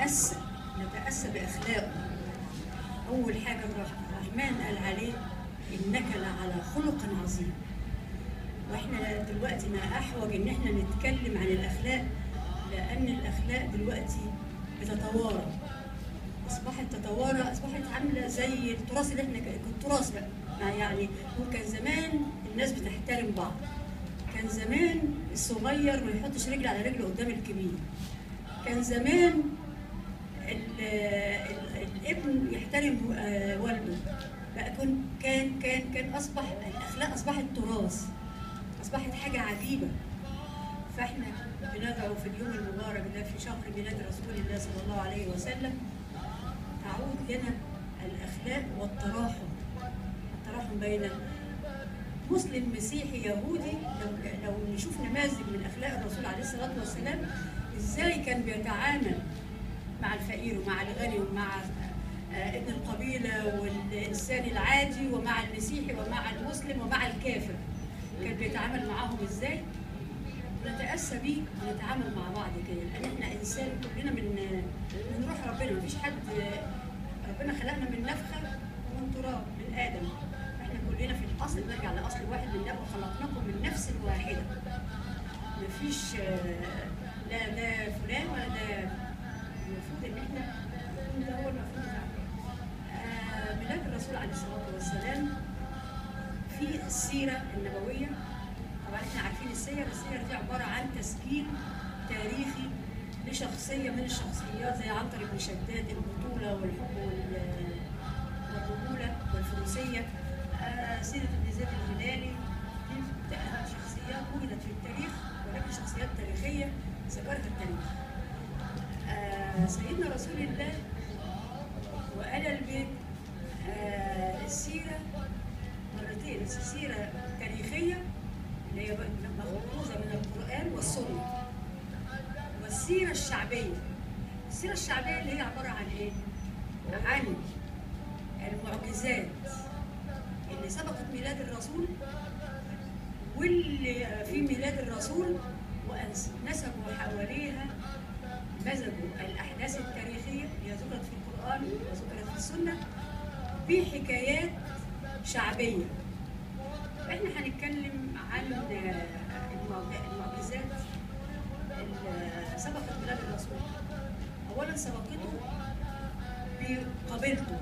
نتأسى نتأسى بأخلاقه أول حاجة الرح- الرحمن قال عليه إنك لعلى خلق عظيم واحنا دلوقتي ما احوج ان احنا نتكلم عن الاخلاق لان الاخلاق دلوقتي بتتوارى اصبحت تتوارى اصبحت عامله زي التراث اللي احنا ك- التراث بقى ما يعني هو كان زمان الناس بتحترم بعض كان زمان الصغير ما يحطش رجل على رجل قدام الكبير كان زمان ال- ال- الابن يحترم آه، والده بقى كن كان كان كان اصبح الاخلاق اصبحت تراث اصبحت حاجه عجيبه فاحنا بندعو في اليوم المبارك ده في شهر ميلاد رسول الله صلى الله عليه وسلم تعود لنا الاخلاق والتراحم التراحم بين مسلم مسيحي يهودي لو لو نشوف نماذج من اخلاق الرسول عليه الصلاه والسلام ازاي كان بيتعامل مع الفقير ومع الغني ومع آه، ابن القبيله والانسان العادي ومع المسيحي ومع المسلم ومع الكافر كان بيتعامل معاهم ازاي نتاسى بيه ونتعامل مع بعض كده لان احنا انسان كلنا من من روح ربنا مفيش حد ربنا خلقنا من نفخه ومن تراب من ادم احنا كلنا في الاصل نرجع لاصل واحد من نفخه خلقناكم من نفس واحده مفيش آه، لا ده فلان ولا ده المفروض ان احنا ده هو المفروض آه، ميلاد الرسول عليه الصلاه والسلام في السيره النبويه طبعا احنا عارفين السير السير دي عباره عن تسجيل تاريخي لشخصيه من الشخصيات زي عنتر بن شداد البطوله والحب وال- والرجوله والفروسيه آه، سيره ابن زيد الهلالي دي بتاع شخصيات وجدت في التاريخ ولكن شخصيات تاريخيه ذكرها التاريخ آه، سيدنا رسول الله وآل البيت آه، السيرة مرتين السيرة التاريخية اللي هي مأخوذة من القرآن والسنة والسيرة الشعبية السيرة الشعبية اللي هي عبارة عن إيه؟ عن المعجزات اللي سبقت ميلاد الرسول واللي في ميلاد الرسول ونسبوا حواليها مزجوا الأحداث التاريخية اللي هي ذكرت في القرآن وذكرت في السنة بحكايات شعبية احنا هنتكلم عن المعج- المعجزات اللي سبقت ميلاد الرسول اولا سبقته بقبيلته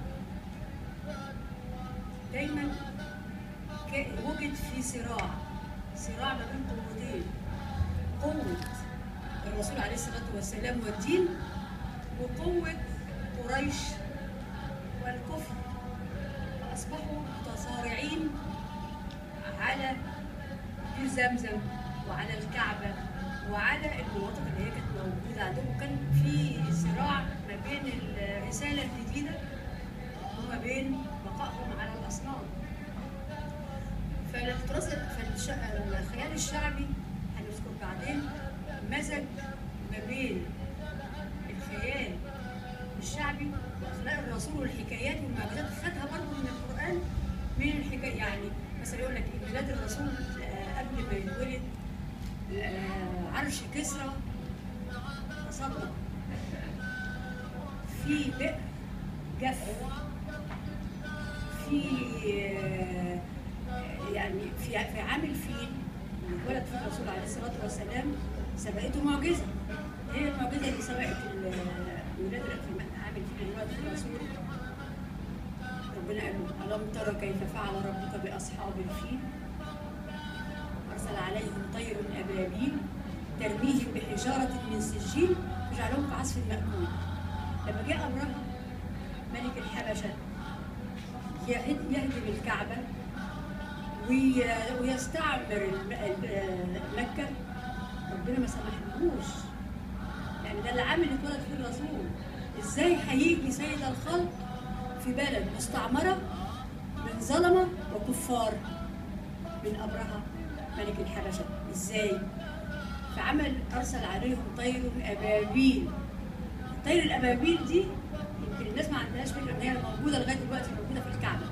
دايما كا- وجد في صراع صراع ما بين قوتين قوة الرسول عليه الصلاة والسلام والدين وقوة قريش والكفر فأصبحوا متصارعين على بير زمزم وعلى الكعبة وعلى المناطق اللي هي كانت موجودة عندهم كان في صراع ما بين الرسالة الجديدة وما بين بقائهم على الأصنام فالتراث فالخيال الشعبي هنذكر بعدين مزج ما بين الخيال الشعبي واخلاق الرسول والحكايات والمعجزات خدها برضه من القران من الحكايه يعني مثلا يقول لك إن ميلاد الرسول آه، قبل ما يتولد آه، عرش كسرى تصدق في بئر جف في آه، يعني في في عام الفيل اللي اتولد فيه الرسول عليه الصلاه والسلام سبقته معجزه هي المعجزه اللي سبقت ال- ولاد في عام الفيل اللي ولد فيه الرسول ربنا قال له الم ترى كيف فعل ربك باصحاب الفيل ارسل عليهم طير ابابيل ترميهم بحجاره من سجيل يجعلهم كعصف مأكول لما جاء امرها ملك الحبشه يهد- يهدم الكعبه وي- ويستعمر الم- ال- مكه ربنا ما سمحلهوش يعني ده العام اللي اتولد فيه الرسول ازاي هيجي سيد الخلق في بلد مستعمره من ظلمه وكفار من ابرهه ملك الحبشه ازاي فعمل ارسل عليهم طير ابابيل طير الابابيل دي يمكن الناس ما عندهاش فكره ان هي موجوده لغايه دلوقتي موجوده في الكعبه